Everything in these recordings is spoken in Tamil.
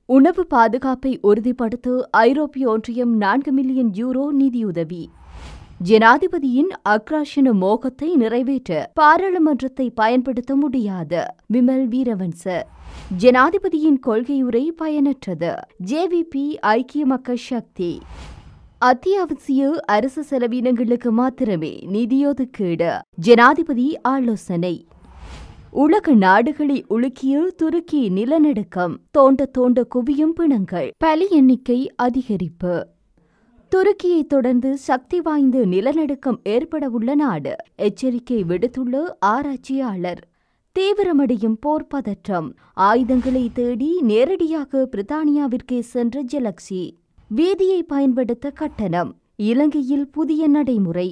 உணவு பாதுகாப்பை உறுதிப்படுத்த ஐரோப்பிய ஒன்றியம் நான்கு மில்லியன் யூரோ நிதியுதவி ஜனாதிபதியின் அக்ராஷன மோகத்தை நிறைவேற்ற பாராளுமன்றத்தை பயன்படுத்த முடியாது விமல் வீரவன்ச ஜனாதிபதியின் கொள்கையுரை பயனற்றது ஜேவிபி ஐக்கிய மக்கள் சக்தி அத்தியாவசிய அரசு செலவினங்களுக்கு மாத்திரமே நிதியொதுக்கீடு ஜனாதிபதி ஆலோசனை உலக நாடுகளை உலுக்கிய துருக்கி நிலநடுக்கம் தோண்ட தோண்ட குவியும் பிணங்கள் பலி எண்ணிக்கை அதிகரிப்பு துருக்கியை தொடர்ந்து சக்தி வாய்ந்த நிலநடுக்கம் ஏற்படவுள்ள நாடு எச்சரிக்கை விடுத்துள்ள ஆராய்ச்சியாளர் தீவிரமடையும் போர் பதற்றம் ஆயுதங்களை தேடி நேரடியாக பிரித்தானியாவிற்கே சென்ற ஜெலக்சி வீதியை பயன்படுத்த கட்டணம் இலங்கையில் புதிய நடைமுறை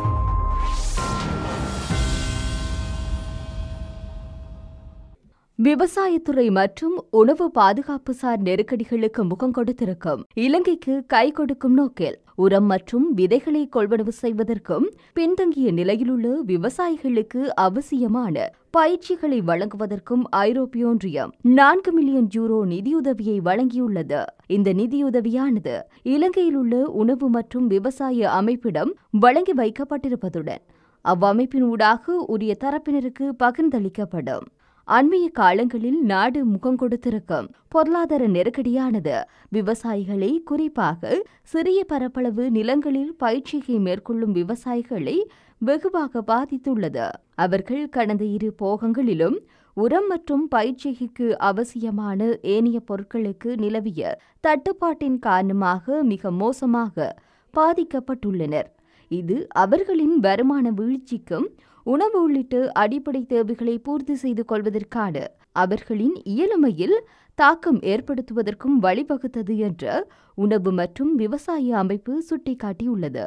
விவசாயத்துறை மற்றும் உணவு பாதுகாப்பு சார் நெருக்கடிகளுக்கு முகம் கொடுத்திருக்கும் இலங்கைக்கு கை கொடுக்கும் நோக்கில் உரம் மற்றும் விதைகளை கொள்வனவு செய்வதற்கும் பின்தங்கிய நிலையிலுள்ள விவசாயிகளுக்கு அவசியமான பயிற்சிகளை வழங்குவதற்கும் ஐரோப்பிய ஒன்றியம் நான்கு மில்லியன் யூரோ நிதியுதவியை வழங்கியுள்ளது இந்த நிதியுதவியானது இலங்கையில் உள்ள உணவு மற்றும் விவசாய அமைப்பிடம் வழங்கி வைக்கப்பட்டிருப்பதுடன் அவ்வமைப்பின் ஊடாக உரிய தரப்பினருக்கு பகிர்ந்தளிக்கப்படும் அண்மைய காலங்களில் நாடு முகம் கொடுத்திருக்கும் பொருளாதார நெருக்கடியானது விவசாயிகளை குறிப்பாக சிறிய பரப்பளவு நிலங்களில் பயிற்சியை மேற்கொள்ளும் விவசாயிகளை வெகுவாக பாதித்துள்ளது அவர்கள் கடந்த இரு போகங்களிலும் உரம் மற்றும் பயிற்சிகைக்கு அவசியமான ஏனைய பொருட்களுக்கு நிலவிய தட்டுப்பாட்டின் காரணமாக மிக மோசமாக பாதிக்கப்பட்டுள்ளனர் இது அவர்களின் வருமான வீழ்ச்சிக்கும் உணவு உள்ளிட்ட அடிப்படை தேவைகளை பூர்த்தி செய்து கொள்வதற்கான அவர்களின் இயலுமையில் தாக்கம் ஏற்படுத்துவதற்கும் வழிவகுத்தது என்ற உணவு மற்றும் விவசாய அமைப்பு சுட்டிக்காட்டியுள்ளது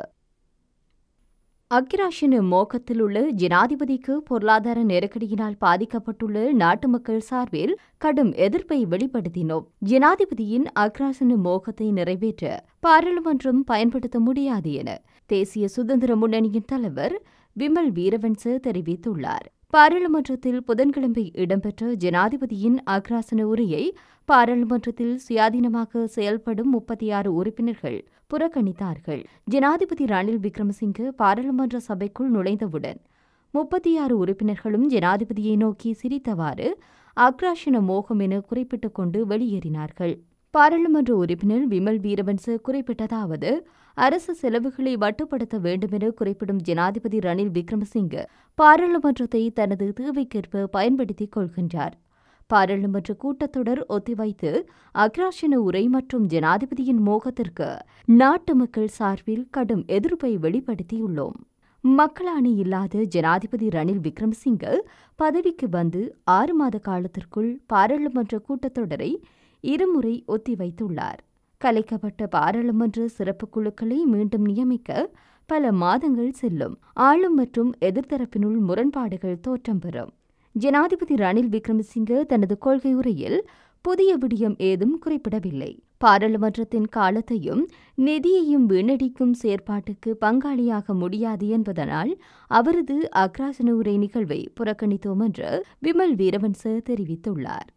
அக்கிராஷின் மோகத்தில் உள்ள ஜனாதிபதிக்கு பொருளாதார நெருக்கடியினால் பாதிக்கப்பட்டுள்ள நாட்டு மக்கள் சார்பில் கடும் எதிர்ப்பை வெளிப்படுத்தினோம் ஜனாதிபதியின் அக்ராசன மோகத்தை நிறைவேற்ற பாராளுமன்றம் பயன்படுத்த முடியாது என தேசிய சுதந்திர முன்னணியின் தலைவர் விமல் வீரவன்ச தெரிவித்துள்ளார் பாராளுமன்றத்தில் புதன்கிழமை இடம்பெற்ற ஜனாதிபதியின் அக்ராசன உரையை பாராளுமன்றத்தில் சுயாதீனமாக செயல்படும் முப்பத்தி ஆறு உறுப்பினர்கள் புறக்கணித்தார்கள் ஜனாதிபதி ரணில் விக்ரமசிங்கே பாராளுமன்ற சபைக்குள் நுழைந்தவுடன் முப்பத்தி ஆறு உறுப்பினர்களும் ஜனாதிபதியை நோக்கி சிரித்தவாறு அக்ராஷன மோகம் என குறிப்பிட்டுக் கொண்டு வெளியேறினார்கள் பாராளுமன்ற உறுப்பினர் விமல் வீரவன்ச குறிப்பிட்டதாவது அரசு செலவுகளை மட்டுப்படுத்த வேண்டுமென குறிப்பிடும் ஜனாதிபதி ரணில் விக்ரமசிங்கே பாராளுமன்றத்தை தனது தேவைக்கேற்ப பயன்படுத்திக் கொள்கின்றார் பாராளுமன்ற கூட்டத்தொடர் ஒத்திவைத்து அக்ராஷன உரை மற்றும் ஜனாதிபதியின் மோகத்திற்கு நாட்டு மக்கள் சார்பில் கடும் எதிர்ப்பை வெளிப்படுத்தியுள்ளோம் மக்களாணி இல்லாத ஜனாதிபதி ரணில் விக்ரமசிங்கே பதவிக்கு வந்து ஆறு மாத காலத்திற்குள் பாராளுமன்ற கூட்டத்தொடரை இருமுறை ஒத்திவைத்துள்ளார் கலைக்கப்பட்ட பாராளுமன்ற சிறப்பு குழுக்களை மீண்டும் நியமிக்க பல மாதங்கள் செல்லும் ஆளும் மற்றும் எதிர்த்தரப்பினுள் முரண்பாடுகள் தோற்றம் பெறும் ஜனாதிபதி ரணில் விக்ரமசிங்கே தனது கொள்கை உரையில் புதிய விடயம் ஏதும் குறிப்பிடவில்லை பாராளுமன்றத்தின் காலத்தையும் நிதியையும் வீணடிக்கும் செயற்பாட்டுக்கு பங்காளியாக முடியாது என்பதனால் அவரது அக்ராசன உரை நிகழ்வை புறக்கணித்தோம் என்று விமல் வீரவன்ச தெரிவித்துள்ளார்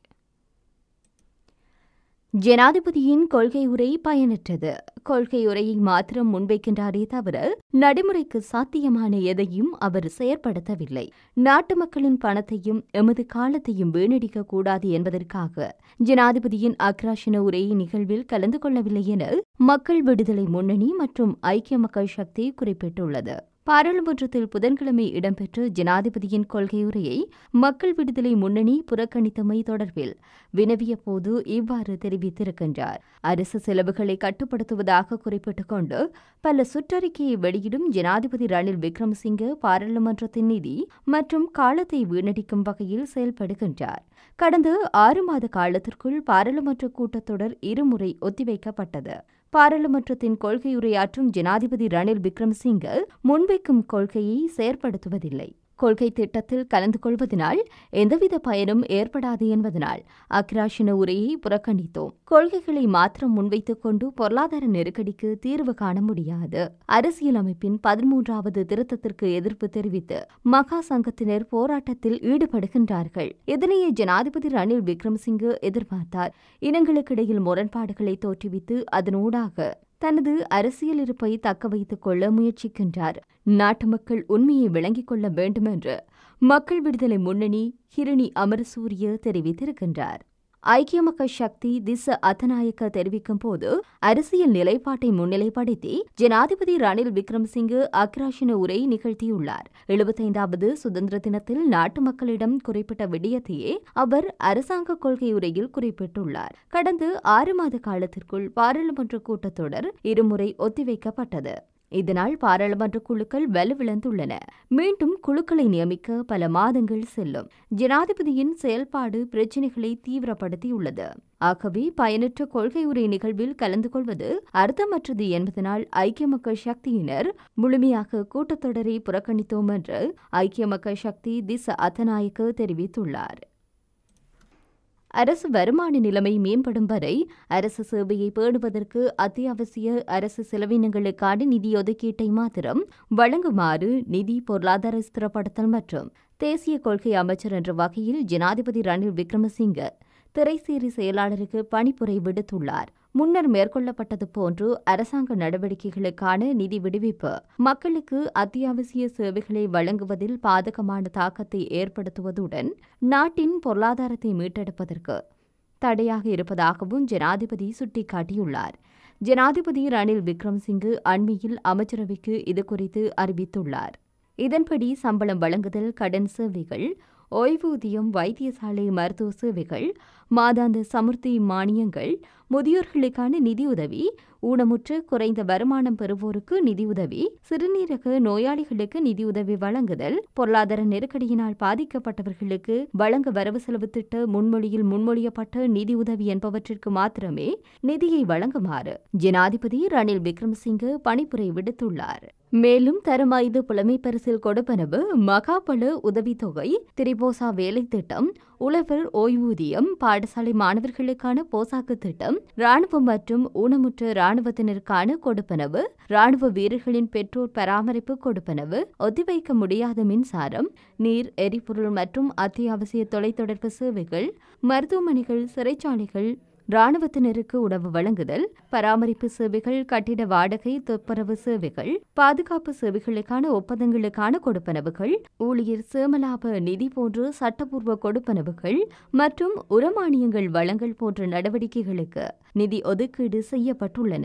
ஜனாதிபதியின் கொள்கை உரை பயனற்றது கொள்கை உரையை மாத்திரம் முன்வைக்கின்றாரே தவிர நடைமுறைக்கு சாத்தியமான எதையும் அவர் செயற்படுத்தவில்லை நாட்டு மக்களின் பணத்தையும் எமது காலத்தையும் வீணடிக்க கூடாது என்பதற்காக ஜனாதிபதியின் அக்ராஷன உரை நிகழ்வில் கலந்து கொள்ளவில்லை என மக்கள் விடுதலை முன்னணி மற்றும் ஐக்கிய மக்கள் சக்தி குறிப்பிட்டுள்ளது பாராளுமன்றத்தில் புதன்கிழமை இடம்பெற்ற ஜனாதிபதியின் கொள்கையுரையை மக்கள் விடுதலை முன்னணி புறக்கணித்தமை தொடர்பில் வினவிய போது இவ்வாறு தெரிவித்திருக்கின்றார் அரசு செலவுகளை கட்டுப்படுத்துவதாக குறிப்பிட்டுக் கொண்டு பல சுற்றறிக்கையை வெளியிடும் ஜனாதிபதி ரணில் விக்ரமசிங்கே பாராளுமன்றத்தின் நிதி மற்றும் காலத்தை வீணடிக்கும் வகையில் செயல்படுகின்றார் கடந்த ஆறு மாத காலத்திற்குள் பாராளுமன்ற கூட்டத்தொடர் இருமுறை ஒத்திவைக்கப்பட்டது பாராளுமன்றத்தின் கொள்கையுரையாற்றும் ஜனாதிபதி ரணில் விக்ரமசிங்கே முன்வைக்கும் கொள்கையை செயற்படுத்துவதில்லை கொள்கை திட்டத்தில் கலந்து கொள்வதனால் எந்தவித பயனும் ஏற்படாது என்பதனால் அக்ராஷின உரையை புறக்கணித்தோம் கொள்கைகளை மாத்திரம் முன்வைத்துக் கொண்டு பொருளாதார நெருக்கடிக்கு தீர்வு காண முடியாது அரசியலமைப்பின் பதிமூன்றாவது திருத்தத்திற்கு எதிர்ப்பு தெரிவித்து மகா சங்கத்தினர் போராட்டத்தில் ஈடுபடுகின்றார்கள் இதனையே ஜனாதிபதி ரணில் விக்ரமசிங்கே எதிர்பார்த்தார் இனங்களுக்கிடையில் முரண்பாடுகளை தோற்றுவித்து அதனூடாக தனது அரசியல் இருப்பை தக்க வைத்துக் கொள்ள முயற்சிக்கின்றார் நாட்டு மக்கள் உண்மையை விளங்கிக் கொள்ள வேண்டுமென்று மக்கள் விடுதலை முன்னணி ஹிரணி அமரசூரிய தெரிவித்திருக்கின்றார் ஐக்கிய மக்கள் சக்தி திச அத்தநாயக்க தெரிவிக்கும் போது அரசியல் நிலைப்பாட்டை முன்னிலைப்படுத்தி ஜனாதிபதி ரணில் விக்ரமசிங்கே அக்ராஷின உரை நிகழ்த்தியுள்ளார் எழுபத்தைந்தாவது சுதந்திர தினத்தில் நாட்டு மக்களிடம் குறிப்பிட்ட விடயத்தையே அவர் அரசாங்க கொள்கை உரையில் குறிப்பிட்டுள்ளார் கடந்த ஆறு மாத காலத்திற்குள் பாராளுமன்ற கூட்டத்தொடர் இருமுறை ஒத்திவைக்கப்பட்டது இதனால் பாராளுமன்ற குழுக்கள் வலுவிழந்துள்ளன மீண்டும் குழுக்களை நியமிக்க பல மாதங்கள் செல்லும் ஜனாதிபதியின் செயல்பாடு பிரச்சினைகளை தீவிரப்படுத்தியுள்ளது ஆகவே பயனற்ற கொள்கை உரை நிகழ்வில் கலந்து கொள்வது அர்த்தமற்றது என்பதனால் ஐக்கிய மக்கள் சக்தியினர் முழுமையாக கூட்டத்தொடரை புறக்கணித்தோம் என்று ஐக்கிய மக்கள் சக்தி திச அத்தநாயக்க தெரிவித்துள்ளார் அரசு வருமான நிலைமை மேம்படும் வரை அரசு சேவையை பேணுவதற்கு அத்தியாவசிய அரசு செலவினங்களுக்கான நிதி ஒதுக்கீட்டை மாத்திரம் வழங்குமாறு நிதி பொருளாதார ஸ்திரப்படுத்தல் மற்றும் தேசிய கொள்கை அமைச்சர் என்ற வகையில் ஜனாதிபதி ரணில் விக்ரமசிங்க திரைசேரி செயலாளருக்கு பணிப்புரை விடுத்துள்ளார் முன்னர் மேற்கொள்ளப்பட்டது போன்று அரசாங்க நடவடிக்கைகளுக்கான நிதி விடுவிப்பு மக்களுக்கு அத்தியாவசிய சேவைகளை வழங்குவதில் பாதகமான தாக்கத்தை ஏற்படுத்துவதுடன் நாட்டின் பொருளாதாரத்தை மீட்டெடுப்பதற்கு தடையாக இருப்பதாகவும் ஜனாதிபதி சுட்டிக்காட்டியுள்ளார் ஜனாதிபதி ரணில் விக்ரம்சிங்கு அண்மையில் அமைச்சரவைக்கு இதுகுறித்து அறிவித்துள்ளார் இதன்படி சம்பளம் வழங்குதல் கடன் சேவைகள் ஓய்வூதியம் வைத்தியசாலை மருத்துவ சேவைகள் மாதாந்த சமுர்த்தி மானியங்கள் முதியோர்களுக்கான நிதியுதவி ஊனமுற்று குறைந்த வருமானம் பெறுவோருக்கு நிதியுதவி சிறுநீரக நோயாளிகளுக்கு நிதியுதவி வழங்குதல் பொருளாதார நெருக்கடியினால் பாதிக்கப்பட்டவர்களுக்கு வழங்க வரவு செலவு திட்ட முன்மொழியில் முன்மொழியப்பட்ட நிதியுதவி என்பவற்றிற்கு மாத்திரமே நிதியை வழங்குமாறு ஜனாதிபதி ரணில் விக்ரமசிங்கே பணிப்புரை விடுத்துள்ளார் மேலும் தரம் ஐந்து புலமை பரிசில் கொடுப்பனவு மகாபல உதவித்தொகை திரிபோசா வேலை திட்டம் உழவர் ஓய்வூதியம் பாடசாலை மாணவர்களுக்கான போசாக்கு திட்டம் ராணுவம் மற்றும் ஊனமுற்ற ராணுவத்தினருக்கான கொடுப்பனவு ராணுவ வீரர்களின் பெற்றோர் பராமரிப்பு கொடுப்பனவு ஒத்திவைக்க முடியாத மின்சாரம் நீர் எரிபொருள் மற்றும் அத்தியாவசிய தொலைத்தொடர்பு சேவைகள் மருத்துவமனைகள் சிறைச்சாலைகள் ராணுவத்தினருக்கு உணவு வழங்குதல் பராமரிப்பு சேவைகள் கட்டிட வாடகை துப்புரவு சேவைகள் பாதுகாப்பு சேவைகளுக்கான ஒப்பந்தங்களுக்கான கொடுப்பனவுகள் ஊழியர் சேமலாப நிதி போன்ற சட்டப்பூர்வ கொடுப்பனவுகள் மற்றும் உரமானியங்கள் வழங்கல் போன்ற நடவடிக்கைகளுக்கு நிதி ஒதுக்கீடு செய்யப்பட்டுள்ளன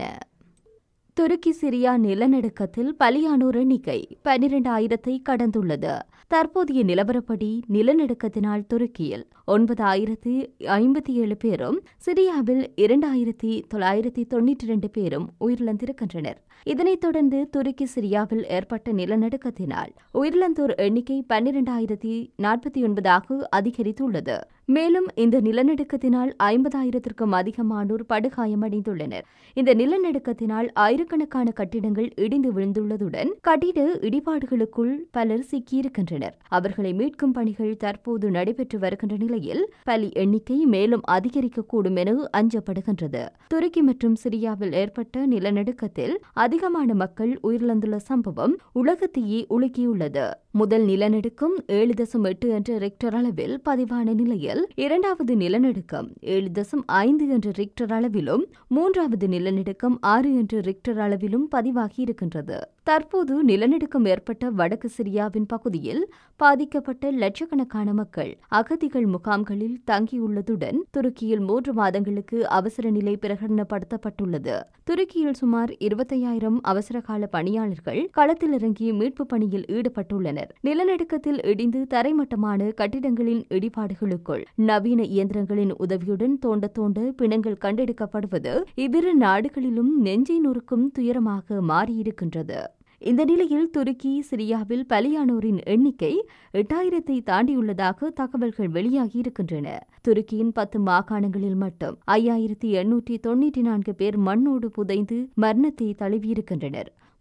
துருக்கி சிரியா நிலநடுக்கத்தில் பலியானோர் எண்ணிக்கை பனிரெண்டாயிரத்தை கடந்துள்ளது தற்போதைய நிலவரப்படி நிலநடுக்கத்தினால் துருக்கியில் ஒன்பது ஆயிரத்தி ஐம்பத்தி ஏழு பேரும் சிரியாவில் இரண்டாயிரத்தி தொள்ளாயிரத்தி தொன்னூற்றி இரண்டு பேரும் உயிரிழந்திருக்கின்றனர் இதனைத் தொடர்ந்து துருக்கி சிரியாவில் ஏற்பட்ட நிலநடுக்கத்தினால் உயிரிழந்தோர் எண்ணிக்கை பன்னிரண்டாயிரத்தி நாற்பத்தி ஒன்பதாக அதிகரித்துள்ளது மேலும் இந்த நிலநடுக்கத்தினால் ஐம்பதாயிரத்திற்கும் அதிகமானோர் படுகாயமடைந்துள்ளனர் இந்த நிலநடுக்கத்தினால் ஆயிரக்கணக்கான கட்டிடங்கள் இடிந்து விழுந்துள்ளதுடன் கட்டிட இடிபாடுகளுக்குள் பலர் சிக்கியிருக்கின்றனர் அவர்களை மீட்கும் பணிகள் தற்போது நடைபெற்று வருகின்ற நிலையில் பலி எண்ணிக்கை மேலும் அதிகரிக்கக்கூடும் என அஞ்சப்படுகின்றது துருக்கி மற்றும் சிரியாவில் ஏற்பட்ட நிலநடுக்கத்தில் அதிகமான மக்கள் உயிரிழந்துள்ள சம்பவம் உலகத்தையே உலுக்கியுள்ளது முதல் நிலநடுக்கம் ஏழு தசம் எட்டு என்ற ரெக்டர் அளவில் பதிவான நிலையில் இரண்டாவது நிலநடுக்கம் ஏழு தசம் ஐந்து என்ற ரிக்டர் அளவிலும் மூன்றாவது நிலநடுக்கம் ஆறு என்ற ரிக்டர் அளவிலும் பதிவாகி இருக்கின்றது தற்போது நிலநடுக்கம் ஏற்பட்ட வடக்கு சிரியாவின் பகுதியில் பாதிக்கப்பட்ட லட்சக்கணக்கான மக்கள் அகதிகள் முகாம்களில் தங்கியுள்ளதுடன் துருக்கியில் மூன்று மாதங்களுக்கு அவசர நிலை பிரகடனப்படுத்தப்பட்டுள்ளது துருக்கியில் சுமார் இருபத்தையாயிரம் அவசரகால பணியாளர்கள் களத்தில் இறங்கி மீட்பு பணியில் ஈடுபட்டுள்ளனர் நிலநடுக்கத்தில் இடிந்து தரைமட்டமான கட்டிடங்களின் இடிபாடுகளுக்குள் நவீன இயந்திரங்களின் உதவியுடன் தோண்ட தோண்ட பிணங்கள் கண்டெடுக்கப்படுவது இவ்விரு நாடுகளிலும் நெஞ்சை நொறுக்கும் துயரமாக மாறியிருக்கின்றது இந்த நிலையில் துருக்கி சிரியாவில் பலியானோரின் எண்ணிக்கை எட்டாயிரத்தை தாண்டியுள்ளதாக தகவல்கள் வெளியாகியிருக்கின்றன துருக்கியின் பத்து மாகாணங்களில் மட்டும் ஐயாயிரத்தி எண்ணூற்றி தொன்னூற்றி நான்கு பேர் மண்ணோடு புதைந்து மரணத்தை தழுவியிருக்கின்றனர்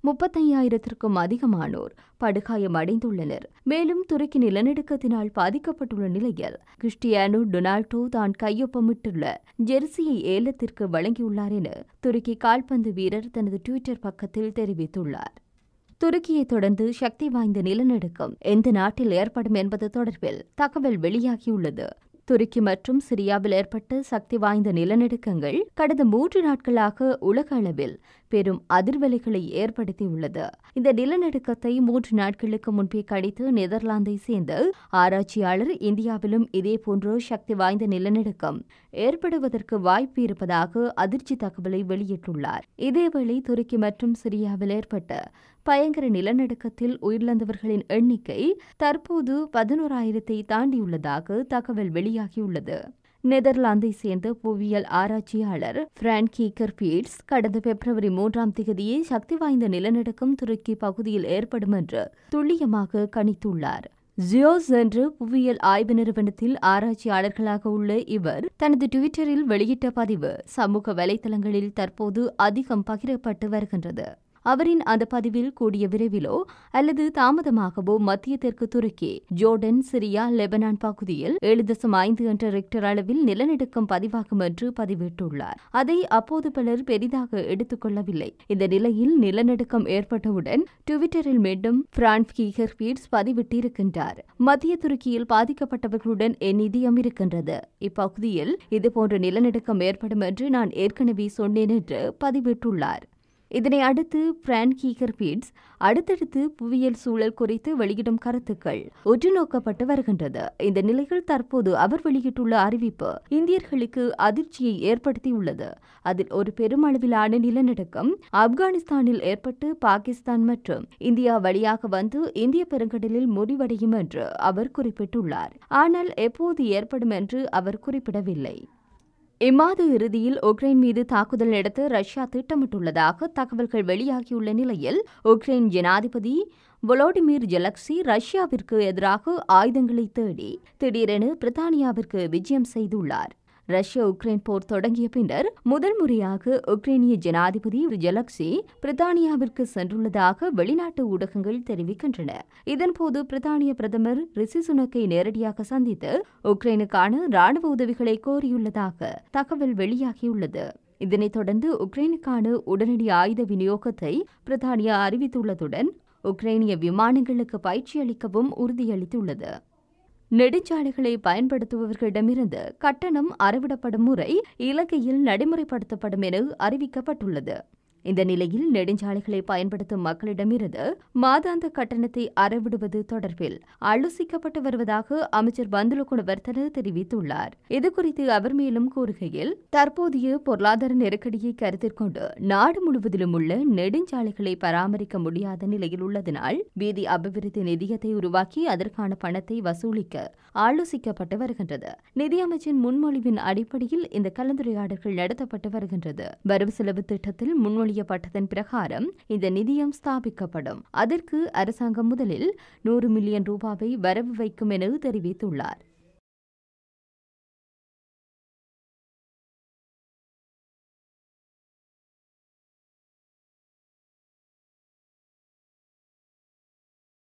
முப்பத்தையாயிரத்திற்கும் அதிகமானோர் படுகாயமடைந்துள்ளனர் மேலும் துருக்கி நிலநடுக்கத்தினால் பாதிக்கப்பட்டுள்ள நிலையில் கிறிஸ்டியானோ டொனால்டோ தான் கையொப்பமிட்டுள்ள ஜெர்சியை ஏலத்திற்கு வழங்கியுள்ளார் என துருக்கி கால்பந்து வீரர் தனது டுவிட்டர் பக்கத்தில் தெரிவித்துள்ளார் துருக்கியை தொடர்ந்து சக்தி வாய்ந்த நிலநடுக்கம் எந்த நாட்டில் ஏற்படும் என்பது தொடர்பில் தகவல் வெளியாகியுள்ளது துருக்கி மற்றும் சிரியாவில் ஏற்பட்ட சக்தி வாய்ந்த நிலநடுக்கங்கள் கடந்த மூன்று நாட்களாக உலக அளவில் பெரும் அதிர்வலைகளை ஏற்படுத்தியுள்ளது இந்த நிலநடுக்கத்தை மூன்று நாட்களுக்கு முன்பே கணித்து நெதர்லாந்தை சேர்ந்த ஆராய்ச்சியாளர் இந்தியாவிலும் இதேபோன்று சக்தி வாய்ந்த நிலநடுக்கம் ஏற்படுவதற்கு வாய்ப்பு இருப்பதாக அதிர்ச்சி தகவலை வெளியிட்டுள்ளார் இதேவேளை துருக்கி மற்றும் சிரியாவில் ஏற்பட்ட பயங்கர நிலநடுக்கத்தில் உயிரிழந்தவர்களின் எண்ணிக்கை தற்போது பதினோராயிரத்தை தாண்டியுள்ளதாக தகவல் வெளியாகியுள்ளது நெதர்லாந்தை சேர்ந்த புவியியல் ஆராய்ச்சியாளர் பிரான்கீக்கர் பீட்ஸ் கடந்த பிப்ரவரி மூன்றாம் தேதியே சக்தி வாய்ந்த நிலநடுக்கம் துருக்கி பகுதியில் ஏற்படும் என்று துல்லியமாக கணித்துள்ளார் ஜியோஸ் என்ற புவியியல் ஆய்வு நிறுவனத்தில் ஆராய்ச்சியாளர்களாக உள்ள இவர் தனது டுவிட்டரில் வெளியிட்ட பதிவு சமூக வலைதளங்களில் தற்போது அதிகம் பகிரப்பட்டு வருகின்றது அவரின் அந்த பதிவில் கூடிய விரைவிலோ அல்லது தாமதமாகவோ மத்திய தெற்கு துருக்கி ஜோர்டன் சிரியா லெபனான் பகுதியில் ஏழு தசம் ஐந்து என்ற ரெக்டர் அளவில் நிலநடுக்கம் பதிவாகும் என்று பதிவிட்டுள்ளார் அதை அப்போது பலர் பெரிதாக எடுத்துக்கொள்ளவில்லை இந்த நிலையில் நிலநடுக்கம் ஏற்பட்டவுடன் டுவிட்டரில் மீண்டும் பிரான்ஸ் கீகர் பீட்ஸ் பதிவிட்டிருக்கின்றார் மத்திய துருக்கியில் பாதிக்கப்பட்டவர்களுடன் என் நிதியம் இருக்கின்றது இப்பகுதியில் இதுபோன்ற நிலநடுக்கம் ஏற்படும் என்று நான் ஏற்கனவே சொன்னேன் என்று பதிவிட்டுள்ளார் இதனை அடுத்து பிரான் கீகர் பீட்ஸ் அடுத்தடுத்து புவியியல் சூழல் குறித்து வெளியிடும் கருத்துக்கள் உற்று நோக்கப்பட்டு வருகின்றது இந்த நிலையில் தற்போது அவர் வெளியிட்டுள்ள அறிவிப்பு இந்தியர்களுக்கு அதிர்ச்சியை ஏற்படுத்தியுள்ளது அதில் ஒரு பெருமளவிலான நிலநடுக்கம் ஆப்கானிஸ்தானில் ஏற்பட்டு பாகிஸ்தான் மற்றும் இந்தியா வழியாக வந்து இந்திய பெருங்கடலில் முடிவடையும் என்று அவர் குறிப்பிட்டுள்ளார் ஆனால் எப்போது ஏற்படும் என்று அவர் குறிப்பிடவில்லை இம்மாத இறுதியில் உக்ரைன் மீது தாக்குதல் நடத்த ரஷ்யா திட்டமிட்டுள்ளதாக தகவல்கள் வெளியாகியுள்ள நிலையில் உக்ரைன் ஜனாதிபதி வொலோடிமிர் ஜெலக்சி ரஷ்யாவிற்கு எதிராக ஆயுதங்களை தேடி திடீரென பிரித்தானியாவிற்கு விஜயம் செய்துள்ளார் ரஷ்ய உக்ரைன் போர் தொடங்கிய பின்னர் முதல் முறையாக உக்ரைனிய ஜனாதிபதி ஜெலக்சி பிரித்தானியாவிற்கு சென்றுள்ளதாக வெளிநாட்டு ஊடகங்கள் தெரிவிக்கின்றன இதன்போது பிரித்தானிய பிரதமர் ரிஷி சுனக்கை நேரடியாக சந்தித்து உக்ரைனுக்கான ராணுவ உதவிகளை கோரியுள்ளதாக தகவல் வெளியாகியுள்ளது இதனைத் தொடர்ந்து உக்ரைனுக்கான உடனடி ஆயுத விநியோகத்தை பிரித்தானியா அறிவித்துள்ளதுடன் உக்ரைனிய விமானங்களுக்கு பயிற்சி அளிக்கவும் உறுதியளித்துள்ளது நெடுஞ்சாலைகளை பயன்படுத்துபவர்களிடமிருந்து கட்டணம் அறவிடப்படும் முறை இலங்கையில் நடைமுறைப்படுத்தப்படும் என அறிவிக்கப்பட்டுள்ளது இந்த நிலையில் நெடுஞ்சாலைகளை பயன்படுத்தும் மக்களிடமிருந்து மாதாந்த கட்டணத்தை அறவிடுவது தொடர்பில் ஆலோசிக்கப்பட்டு வருவதாக அமைச்சர் பந்துல குணவர்த்தன தெரிவித்துள்ளார் இதுகுறித்து அவர் மேலும் கூறுகையில் தற்போதைய பொருளாதார நெருக்கடியை கருத்தில் கொண்டு நாடு முழுவதிலும் உள்ள நெடுஞ்சாலைகளை பராமரிக்க முடியாத நிலையில் உள்ளதனால் வீதி அபிவிருத்தி நிதியத்தை உருவாக்கி அதற்கான பணத்தை வசூலிக்க ஆலோசிக்கப்பட்டு வருகின்றது நிதியமைச்சின் முன்மொழிவின் அடிப்படையில் இந்த கலந்துரையாடல்கள் நடத்தப்பட்டு வருகின்றது வரவு செலவு திட்டத்தில் முன்மொழியப்பட்டதன் பிரகாரம் இந்த நிதியம் ஸ்தாபிக்கப்படும் அதற்கு அரசாங்கம் முதலில் நூறு மில்லியன் ரூபாவை வரவு வைக்கும் என தெரிவித்துள்ளார்